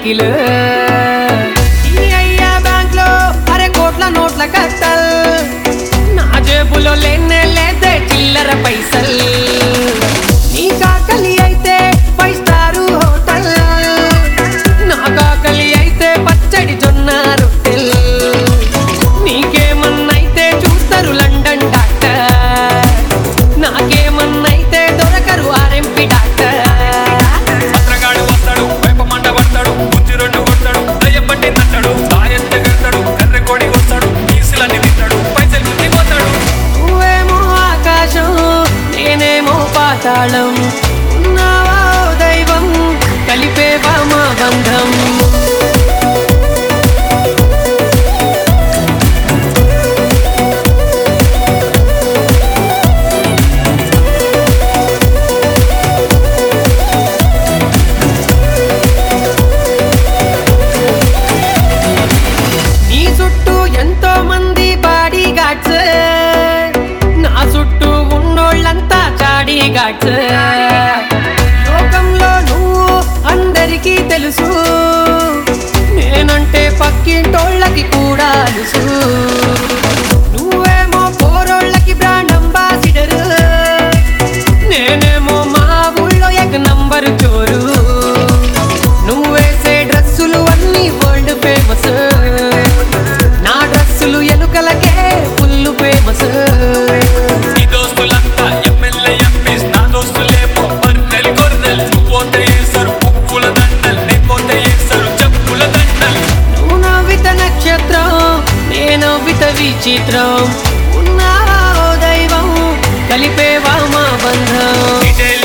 cycle అయ్యా bank లో అరే కోట్ల నోట్ల కట్టల్ నా జేబులో లేనే లేదే చిల్లర పైసల్ నీ కాకలి అయితే ఫైవ్ స్టార్ హోటల్ నా కాకలి అయితే పచ్చడి జొన్న రొట్టెల్ నీకేమన్నైతే చూస్తారు లండన్ డాక్టర్ నాకేమన్నైతే దొరకరు ఆర్ఎంపి డాక్టర్ పత్రగాడు వస్తాడు వేప మంట పడతాడు బుద్ధి రెండు కొడతాడు దయ్యం పట్టి తట్టాడు సాయం తెగడతాడు కర్రె కోడి వస్తాడు ఈసులన్నీ తింటాడు పైసలు గుద్ది పోతాడు నువ్వేమో ఆకాశం నేనేమో పాతాళం ఉన్నావా ఓ దైవం కలిపేవా మా బంధం నీ చుట్టూ ఎంతో మంది బాడీ గార్డ్స్ నా చుట్టూ ఉన్నోళ్ళంతా చాడీ గార్డ్స్ లోకంలో నువ్వు అందరికీ తెలుసు నేనంటే పక్కింటోళ్ళకి కూడా తెలుసు నువ్వేమో పోరోళ్ళకి బ్రాండ్ అంబాసిడర్ నేనేమో మా ఊళ్ళో ఎక్ నంబర్ చోరు నువ్వేసే డ్రెస్సులు అన్ని వరల్డ్ ఫేమస్ నా డ్రెస్సులు ఎలుకలకే ఫుల్ ఫేమస్ ఈ దోస్తులంతా ఎమ్మెల్యే ఎంపీస్ నా దోస్తులేమో బర్రెలు గొర్రెలు నువ్వు పోతే ఏసరు పువ్వుల దండలు నీ పోతే ఏసరు చెప్పుల దండలు నువ్వు నవ్విత నక్షత్రం నేను నవ్విత విచిత్రం ఉన్నావా ఓ దైవం కలిపేవా మా బంధం ఇదే